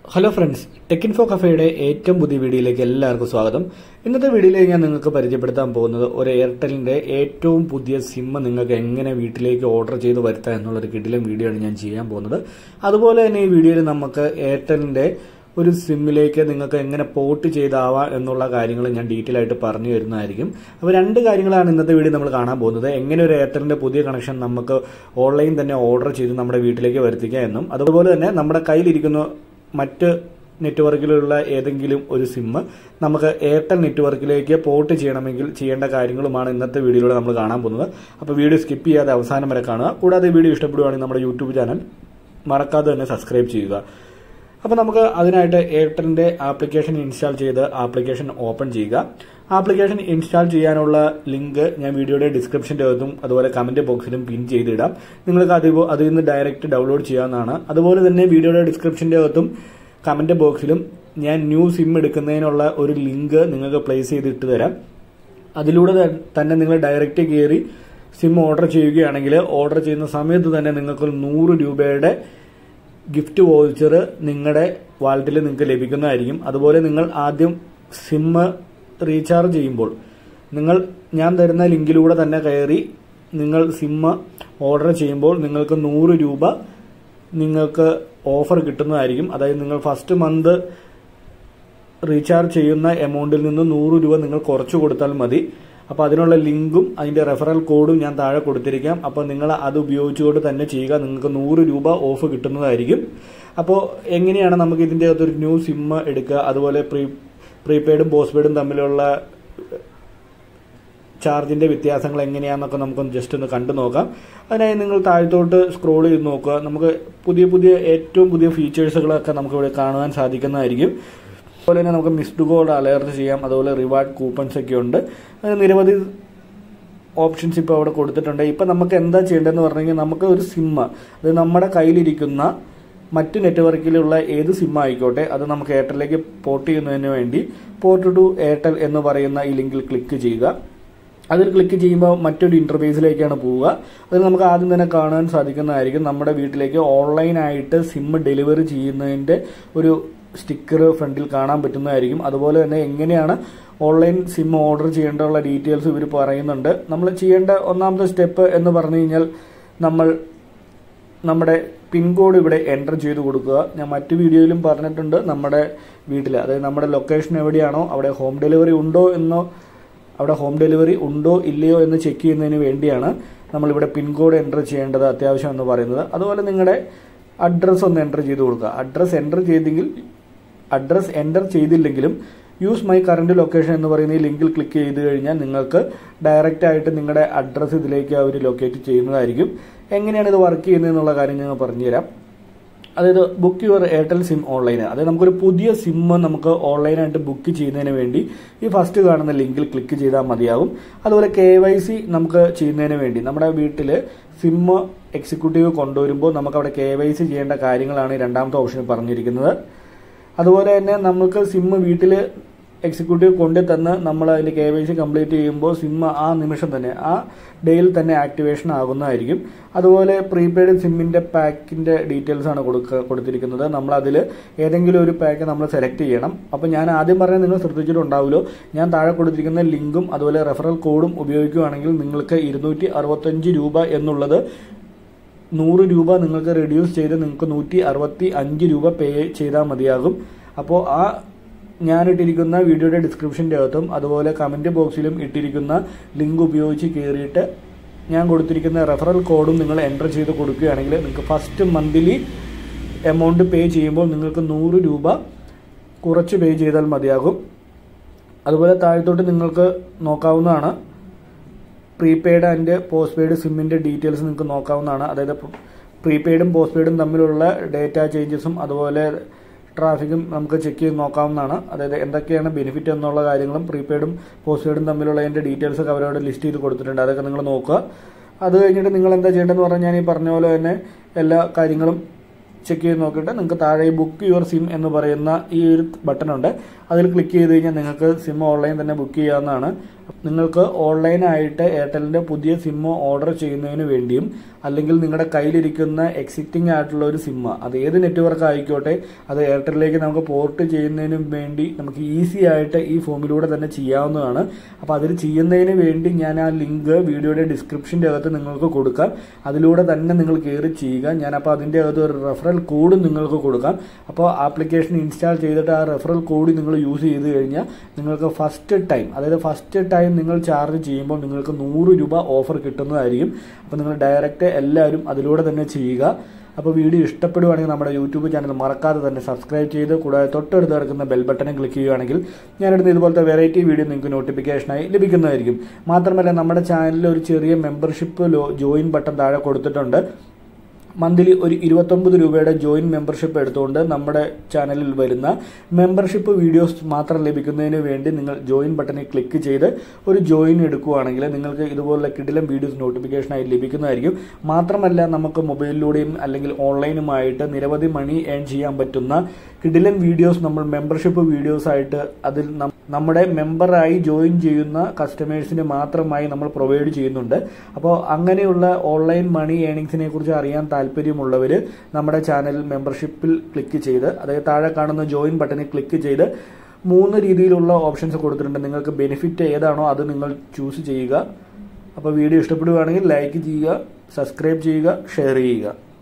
hello friends tech info കഫേയുടെ ഏറ്റവും പുതിയ വീഡിയോയിലേക്ക് എല്ലാവർക്കും സ്വാഗതം ഇന്നത്തെ വീഡിയോയിലേക്ക് ഞാൻ നിങ്ങൾക്ക് പരിചയപ്പെടുത്താൻ പോകുന്നത് ഒരു എയർടെലിന്റെ ഏറ്റവും പുതിയ സിം നിങ്ങൾക്ക് എങ്ങനെ വീട്ടിലേക്ക് ഓർഡർ ചെയ്ത് വരുത്താം എന്നുള്ളൊരു കിടിലം വീഡിയോ ആണ് ഞാൻ ചെയ്യാൻ പോകുന്നത് അതുപോലെ തന്നെ ഈ വീഡിയോയിൽ നമുക്ക് എയർടെലിന്റെ ഒരു സിമ്മിലേക്ക് നിങ്ങൾക്ക് എങ്ങനെ പോർട്ട് ചെയ്താവാം എന്നുള്ള കാര്യങ്ങൾ ഞാൻ ഡീറ്റെയിൽ ആയിട്ട് പറഞ്ഞു തരുന്നതായിരിക്കും അപ്പോൾ രണ്ട് കാര്യങ്ങളാണ് ഇന്നത്തെ വീഡിയോ നമ്മൾ കാണാൻ പോകുന്നത് എങ്ങനെ ഒരു എയർടെലിന്റെ പുതിയ കണക്ഷൻ നമുക്ക് ഓൺലൈൻ തന്നെ ഓർഡർ ചെയ്ത് നമ്മുടെ വീട്ടിലേക്ക് വരുത്തിക്കാം എന്നും അതുപോലെ തന്നെ നമ്മുടെ കയ്യിലിരിക്കുന്ന മറ്റ് നെറ്റ്വർക്കിലുള്ള ഏതെങ്കിലും ഒരു സിം നമുക്ക് എയർടെൽ നെറ്റ്വർക്കിലേക്ക് പോർട്ട് ചെയ്യണമെങ്കിൽ ചെയ്യേണ്ട കാര്യങ്ങളുമാണ് ഇന്നത്തെ വീഡിയോയിലൂടെ നമ്മൾ കാണാൻ പോകുന്നത് അപ്പോൾ വീഡിയോ സ്കിപ്പ് ചെയ്യാതെ അവസാനം വരെ കാണുക കൂടാതെ വീഡിയോ ഇഷ്ടപ്പെടുവാണെങ്കിൽ നമ്മുടെ യൂട്യൂബ് ചാനൽ മറക്കാതെ തന്നെ സബ്സ്ക്രൈബ് ചെയ്യുക അപ്പോൾ നമുക്ക് അതിനായിട്ട് എയർടെലിന്റെ ആപ്ലിക്കേഷൻ ഇൻസ്റ്റാൾ ചെയ്ത് ആപ്ലിക്കേഷൻ ഓപ്പൺ ചെയ്യുക ആപ്ലിക്കേഷൻ ഇൻസ്റ്റാൾ ചെയ്യാനുള്ള ലിങ്ക് ഞാൻ വീഡിയോയുടെ ഡിസ്ക്രിപ്ഷൻ്റെ അകത്തും അതുപോലെ കമന്റ് ബോക്സിലും പിൻ ചെയ്തിടാം നിങ്ങൾക്ക് അത് അതിൽ നിന്ന് ഡയറക്റ്റ് ഡൗൺലോഡ് ചെയ്യാവുന്നതാണ് അതുപോലെ തന്നെ വീഡിയോയുടെ ഡിസ്ക്രിപ്ഷൻ്റെ അകത്തും കമന്റ് ബോക്സിലും ഞാൻ ന്യൂ സിം എടുക്കുന്നതിനുള്ള ഒരു ലിങ്ക് നിങ്ങൾക്ക് പ്ലേസ് ചെയ്തിട്ട് തരാം അതിലൂടെ തന്നെ നിങ്ങൾ ഡയറക്റ്റ് കയറി സിം ഓർഡർ ചെയ്യുകയാണെങ്കിൽ ഓർഡർ ചെയ്യുന്ന സമയത്ത് തന്നെ നിങ്ങൾക്ക് നൂറ് രൂപയുടെ ഗിഫ്റ്റ് വോച്ചർ നിങ്ങളുടെ വാലറ്റിൽ നിങ്ങൾക്ക് ലഭിക്കുന്നതായിരിക്കും അതുപോലെ നിങ്ങൾ ആദ്യം സിം റീചാർജ് ചെയ്യുമ്പോൾ നിങ്ങൾ ഞാൻ തരുന്ന ലിങ്കിലൂടെ തന്നെ കയറി നിങ്ങൾ സിം ഓർഡർ ചെയ്യുമ്പോൾ നിങ്ങൾക്ക് നൂറ് രൂപ നിങ്ങൾക്ക് ഓഫർ കിട്ടുന്നതായിരിക്കും അതായത് നിങ്ങൾ ഫസ്റ്റ് മന്ത് റീചാർജ് ചെയ്യുന്ന എമൗണ്ടിൽ നിന്ന് നൂറ് രൂപ നിങ്ങൾ കുറച്ച് കൊടുത്താൽ മതി അപ്പോൾ അതിനുള്ള ലിങ്കും അതിന്റെ റെഫറൽ കോഡും ഞാൻ താഴെ കൊടുത്തിരിക്കാം അപ്പോൾ നിങ്ങൾ അത് ഉപയോഗിച്ചുകൊണ്ട് തന്നെ ചെയ്യുക നിങ്ങൾക്ക് നൂറ് രൂപ ഓഫ് കിട്ടുന്നതായിരിക്കും അപ്പോൾ എങ്ങനെയാണ് നമുക്ക് ഇതിൻ്റെ അകത്തൊരു ന്യൂ സിം എടുക്കുക അതുപോലെ പ്രീ പ്രീപെയ്ഡും പോസ്റ്റ് പെയ്ഡും തമ്മിലുള്ള ചാർജിന്റെ വ്യത്യാസങ്ങൾ എങ്ങനെയാണെന്നൊക്കെ നമുക്കൊന്ന് ജസ്റ്റ് ഒന്ന് കണ്ടു നോക്കാം അതിനായി നിങ്ങൾ താഴത്തോട്ട് സ്ക്രോൾ ചെയ്ത് നോക്കുക നമുക്ക് പുതിയ പുതിയ ഏറ്റവും പുതിയ ഫീച്ചേഴ്സുകളൊക്കെ നമുക്ക് ഇവിടെ കാണുവാൻ സാധിക്കുന്നതായിരിക്കും അതുപോലെ തന്നെ നമുക്ക് മിസ്ഡ് കോൾ അലേർട്ട് ചെയ്യാം അതുപോലെ റിവാർഡ് കൂപ്പൺസ് ഒക്കെ ഉണ്ട് അങ്ങനെ നിരവധി ഓപ്ഷൻസ് ഇപ്പോൾ അവിടെ കൊടുത്തിട്ടുണ്ട് ഇപ്പം നമുക്ക് എന്താ ചെയ്യേണ്ടതെന്ന് പറഞ്ഞു കഴിഞ്ഞാൽ നമുക്ക് ഒരു സിം അത് നമ്മുടെ കയ്യിലിരിക്കുന്ന മറ്റ് നെറ്റ്വർക്കിലുള്ള ഏത് സിം ആയിക്കോട്ടെ അത് നമുക്ക് എയർടെലിലേക്ക് പോർട്ട് ചെയ്യുന്നതിന് വേണ്ടി പോർട്ട് ടു എയർടെൽ എന്ന് പറയുന്ന ഈ ലിങ്കിൽ ക്ലിക്ക് ചെയ്യുക അതിൽ ക്ലിക്ക് ചെയ്യുമ്പോൾ മറ്റൊരു ഇന്റർഫേസിലേക്കാണ് പോവുക അതിൽ നമുക്ക് ആദ്യം തന്നെ കാണാൻ സാധിക്കുന്നതായിരിക്കും നമ്മുടെ വീട്ടിലേക്ക് ഓൺലൈനായിട്ട് സിം ഡെലിവറി ചെയ്യുന്നതിൻ്റെ ഒരു സ്റ്റിക്കർ ഫ്രണ്ടിൽ കാണാൻ പറ്റുന്നതായിരിക്കും അതുപോലെ തന്നെ എങ്ങനെയാണ് ഓൺലൈൻ സിം ഓർഡർ ചെയ്യേണ്ടതുള്ള ഡീറ്റെയിൽസ് ഇവർ പറയുന്നുണ്ട് നമ്മൾ ചെയ്യേണ്ട ഒന്നാമത്തെ സ്റ്റെപ്പ് എന്ന് പറഞ്ഞു കഴിഞ്ഞാൽ നമ്മൾ നമ്മുടെ പിൻകോഡ് ഇവിടെ എൻ്റർ ചെയ്ത് കൊടുക്കുക ഞാൻ മറ്റു വീഡിയോയിലും പറഞ്ഞിട്ടുണ്ട് നമ്മുടെ വീട്ടിൽ അതായത് നമ്മുടെ ലൊക്കേഷൻ എവിടെയാണോ അവിടെ ഹോം ഡെലിവറി ഉണ്ടോ എന്നോ അവിടെ ഹോം ഡെലിവറി ഉണ്ടോ ഇല്ലയോ എന്ന് ചെക്ക് ചെയ്യുന്നതിന് വേണ്ടിയാണ് നമ്മളിവിടെ പിൻകോഡ് എൻ്റർ ചെയ്യേണ്ടത് അത്യാവശ്യം എന്ന് പറയുന്നത് അതുപോലെ നിങ്ങളുടെ അഡ്രസ്സ് ഒന്ന് എൻ്റർ ചെയ്ത് കൊടുക്കുക അഡ്രസ്സ് എൻ്റർ ചെയ്തെങ്കിൽ അഡ്രസ്സ് എൻ്റർ ചെയ്തില്ലെങ്കിലും യൂസ് മൈ കറണ്ട് ലൊക്കേഷൻ എന്ന് പറയുന്ന ഈ ലിങ്കിൽ ക്ലിക്ക് ചെയ്ത് കഴിഞ്ഞാൽ നിങ്ങൾക്ക് ഡയറക്റ്റ് ആയിട്ട് നിങ്ങളുടെ അഡ്രസ്സ് ഇതിലേക്ക് അവർ ലൊക്കേറ്റ് ചെയ്യുന്നതായിരിക്കും എങ്ങനെയാണ് ഇത് വർക്ക് ചെയ്യുന്നത് എന്നുള്ള കാര്യം ഞങ്ങൾ പറഞ്ഞുതരാം അതായത് book your Airtel SIM online അതായത് നമുക്കൊരു പുതിയ സിം നമുക്ക് ഓൺലൈനായിട്ട് ബുക്ക് ചെയ്യുന്നതിന് വേണ്ടി ഈ ഫസ്റ്റ് കാണുന്ന ലിങ്കിൽ ക്ലിക്ക് ചെയ്താൽ മതിയാകും അതുപോലെ കെ വൈ സി നമുക്ക് ചെയ്യുന്നതിന് വേണ്ടി നമ്മുടെ വീട്ടിൽ സിം എക്സിക്യൂട്ടീവ് കൊണ്ടുവരുമ്പോൾ നമുക്ക് അവിടെ കെ വൈ സി ചെയ്യേണ്ട കാര്യങ്ങളാണ് രണ്ടാമത്തെ ഓപ്ഷനിൽ പറഞ്ഞിരിക്കുന്നത് അതുപോലെ തന്നെ നമുക്ക് സിം വീട്ടിൽ എക്സിക്യൂട്ടീവ് കൊണ്ടു തന്ന് നമ്മൾ അതിന്റെ കെ വൈ സി കംപ്ലീറ്റ് ചെയ്യുമ്പോൾ സിം ആ നിമിഷം തന്നെ ആ ഡേയിൽ തന്നെ ആക്ടിവേഷൻ ആകുന്നതായിരിക്കും അതുപോലെ പ്രീപെയ്ഡ് സിമ്മിന്റെ പാക്കിന്റെ ഡീറ്റെയിൽസ് ആണ് കൊടുക്ക കൊടുത്തിരിക്കുന്നത് നമ്മൾ അതിൽ ഏതെങ്കിലും ഒരു പാക്ക് നമ്മൾ സെലക്ട് ചെയ്യണം അപ്പോൾ ഞാൻ ആദ്യം പറഞ്ഞാൽ നിങ്ങൾ ശ്രദ്ധിച്ചിട്ടുണ്ടാവുമല്ലോ ഞാൻ താഴെ കൊടുത്തിരിക്കുന്ന ലിങ്കും അതുപോലെ റെഫറൽ കോഡും ഉപയോഗിക്കുകയാണെങ്കിൽ നിങ്ങൾക്ക് ഇരുന്നൂറ്റി അറുപത്തഞ്ച് രൂപ എന്നുള്ളത് നൂറ് രൂപ നിങ്ങൾക്ക് റെഡ്യൂസ് ചെയ്ത് നിങ്ങൾക്ക് നൂറ്റി അറുപത്തി അഞ്ച് രൂപ പേ ചെയ്താൽ മതിയാകും അപ്പോൾ ആ ഞാൻ ഇട്ടിരിക്കുന്ന വീഡിയോയുടെ ഡിസ്ക്രിപ്ഷൻ്റെ അകത്തും അതുപോലെ കമൻറ്റ് ബോക്സിലും ഇട്ടിരിക്കുന്ന ലിങ്ക് ഉപയോഗിച്ച് കയറിയിട്ട് ഞാൻ കൊടുത്തിരിക്കുന്ന റെഫറൽ കോഡും നിങ്ങൾ എൻ്റർ ചെയ്ത് കൊടുക്കുകയാണെങ്കിൽ നിങ്ങൾക്ക് ഫസ്റ്റ് മന്ത്ലി എമൗണ്ട് പേ ചെയ്യുമ്പോൾ നിങ്ങൾക്ക് നൂറ് രൂപ കുറച്ച് പേ ചെയ്താൽ മതിയാകും അതുപോലെ താഴത്തോട്ട് നിങ്ങൾക്ക് നോക്കാവുന്നതാണ് പ്രീപെയ്ഡ് ആൻഡ് പോസ്റ്റ് പെയ്ഡ് സിമ്മിൻ്റെ ഡീറ്റെയിൽസ് നിങ്ങൾക്ക് നോക്കാവുന്നതാണ് അതായത് പ്രീപെയ്ഡും പോസ്റ്റ് പെയ്ഡും തമ്മിലുള്ള ഡേറ്റ ചേഞ്ചസും അതുപോലെ ട്രാഫിക്കും നമുക്ക് ചെക്ക് ചെയ്ത് നോക്കാവുന്നതാണ് അതായത് എന്തൊക്കെയാണ് ബെനിഫിറ്റ് എന്നുള്ള കാര്യങ്ങളും പ്രീപെയ്ഡും പോസ്റ്റ് പെയ്ഡും തമ്മിലുള്ളതിൻ്റെ ഡീറ്റെയിൽസ് ഒക്കെ അവരോട് ലിസ്റ്റ് ചെയ്ത് കൊടുത്തിട്ടുണ്ട് അതൊക്കെ നിങ്ങൾ നോക്കുക അത് കഴിഞ്ഞിട്ട് നിങ്ങൾ എന്താ ചെയ്യേണ്ടതെന്ന് പറഞ്ഞാൽ ഞാൻ ഈ പറഞ്ഞ പോലെ തന്നെ എല്ലാ കാര്യങ്ങളും ചെക്ക് ചെയ്ത് നോക്കിയിട്ട് നിങ്ങൾക്ക് താഴെ ബുക്ക് യുവർ സിം എന്ന് പറയുന്ന ഈ ഒരു ബട്ടൺ ഉണ്ട് അതിൽ ക്ലിക്ക് ചെയ്ത് കഴിഞ്ഞാൽ നിങ്ങൾക്ക് സിം ഓൺലൈൻ തന്നെ ബുക്ക് ചെയ്യാവുന്നതാണ് നിങ്ങൾക്ക് ഓൺലൈനായിട്ട് എയർടെലിന്റെ പുതിയ സിം ഓർഡർ ചെയ്യുന്നതിന് വേണ്ടിയും അല്ലെങ്കിൽ നിങ്ങളുടെ കയ്യിലിരിക്കുന്ന എക്സിറ്റിംഗ് ആയിട്ടുള്ള ഒരു സിം അത് ഏത് നെറ്റ്വർക്ക് ആയിക്കോട്ടെ അത് എയർടെലിലേക്ക് നമുക്ക് പോർട്ട് ചെയ്യുന്നതിനും വേണ്ടി നമുക്ക് ഈസി ആയിട്ട് ഈ ഫോമിലൂടെ തന്നെ ചെയ്യാവുന്നതാണ് അപ്പോൾ അതിൽ ചെയ്യുന്നതിന് വേണ്ടി ഞാൻ ആ ലിങ്ക് വീഡിയോയുടെ ഡിസ്ക്രിപ്ഷൻ്റെ അകത്ത് നിങ്ങൾക്ക് കൊടുക്കാം അതിലൂടെ തന്നെ നിങ്ങൾ കയറി ചെയ്യുക ഞാൻ അപ്പോൾ അതിൻ്റെ അകത്ത് ഒരു റെഫറൽ കോഡ് നിങ്ങൾക്ക് കൊടുക്കാം അപ്പോൾ ആപ്ലിക്കേഷൻ ഇൻസ്റ്റാൾ ചെയ്തിട്ട് ആ റെഫറൽ കോഡ് നിങ്ങൾ യൂസ് ചെയ്ത് കഴിഞ്ഞാൽ നിങ്ങൾക്ക് ഫസ്റ്റ് ടൈം അതായത് ഫസ്റ്റ് ടൈം നിങ്ങൾ ചാർജ് ചെയ്യുമ്പോൾ നിങ്ങൾക്ക് നൂറ് രൂപ ഓഫർ കിട്ടുന്നതായിരിക്കും അപ്പോൾ നിങ്ങൾ ഡയറക്റ്റ് എല്ലാവരും അതിലൂടെ തന്നെ ചെയ്യുക അപ്പോൾ വീഡിയോ ഇഷ്ടപ്പെടുവാണെങ്കിൽ നമ്മുടെ യൂട്യൂബ് ചാനൽ മറക്കാതെ തന്നെ സബ്സ്ക്രൈബ് ചെയ്ത് കൂടാതെ തൊട്ടടുത്ത് കിടക്കുന്ന ബെൽ ബട്ടണും ക്ലിക്ക് ചെയ്യുകയാണെങ്കിൽ ഞാനിടുന്ന ഇതുപോലത്തെ വെറൈറ്റി വീഡിയോ നിങ്ങൾക്ക് നോട്ടിഫിക്കേഷനായി ലഭിക്കുന്നതായിരിക്കും മാത്രമല്ല നമ്മുടെ ചാനലിൽ ഒരു ചെറിയ മെമ്പർഷിപ്പ് ജോയിൻ ബട്ടൺ താഴെ കൊടുത്തിട്ടുണ്ട് മന്ത്ലി ഒരു ഇരുപത്തൊമ്പത് രൂപയുടെ ജോയിൻ മെമ്പർഷിപ്പ് എടുത്തുകൊണ്ട് നമ്മുടെ ചാനലിൽ വരുന്ന മെമ്പർഷിപ്പ് വീഡിയോസ് മാത്രം ലഭിക്കുന്നതിന് വേണ്ടി നിങ്ങൾ ജോയിൻ ബട്ടണിൽ ക്ലിക്ക് ചെയ്ത് ഒരു ജോയിൻ എടുക്കുകയാണെങ്കിൽ നിങ്ങൾക്ക് ഇതുപോലുള്ള കിടിലം വീഡിയോസ് നോട്ടിഫിക്കേഷനായി ലഭിക്കുന്നതായിരിക്കും മാത്രമല്ല നമുക്ക് മൊബൈലിലൂടെയും അല്ലെങ്കിൽ ഓൺലൈനുമായിട്ട് നിരവധി മണി ഏൺ ചെയ്യാൻ പറ്റുന്ന കിടിലൻ വീഡിയോസ് നമ്മൾ മെമ്പർഷിപ്പ് വീഡിയോസ് ആയിട്ട് അതിൽ നമ്മുടെ മെമ്പറായി ജോയിൻ ചെയ്യുന്ന കസ്റ്റമേഴ്സിന് മാത്രമായി നമ്മൾ പ്രൊവൈഡ് ചെയ്യുന്നുണ്ട് അപ്പോൾ അങ്ങനെയുള്ള ഓൺലൈൻ മണി ഏണിങ്സിനെ കുറിച്ച് അറിയാൻ താല്പര്യമുള്ളവർ നമ്മുടെ ചാനൽ മെമ്പർഷിപ്പിൽ ക്ലിക്ക് ചെയ്ത് അതായത് താഴെ കാണുന്ന ജോയിൻ ബട്ടണിൽ ക്ലിക്ക് ചെയ്ത് മൂന്ന് രീതിയിലുള്ള ഓപ്ഷൻസ് കൊടുത്തിട്ടുണ്ട് നിങ്ങൾക്ക് ബെനിഫിറ്റ് ഏതാണോ അത് നിങ്ങൾ ചൂസ് ചെയ്യുക അപ്പോൾ വീഡിയോ ഇഷ്ടപ്പെടുകയാണെങ്കിൽ ലൈക്ക് ചെയ്യുക സബ്സ്ക്രൈബ് ചെയ്യുക ഷെയർ ചെയ്യുക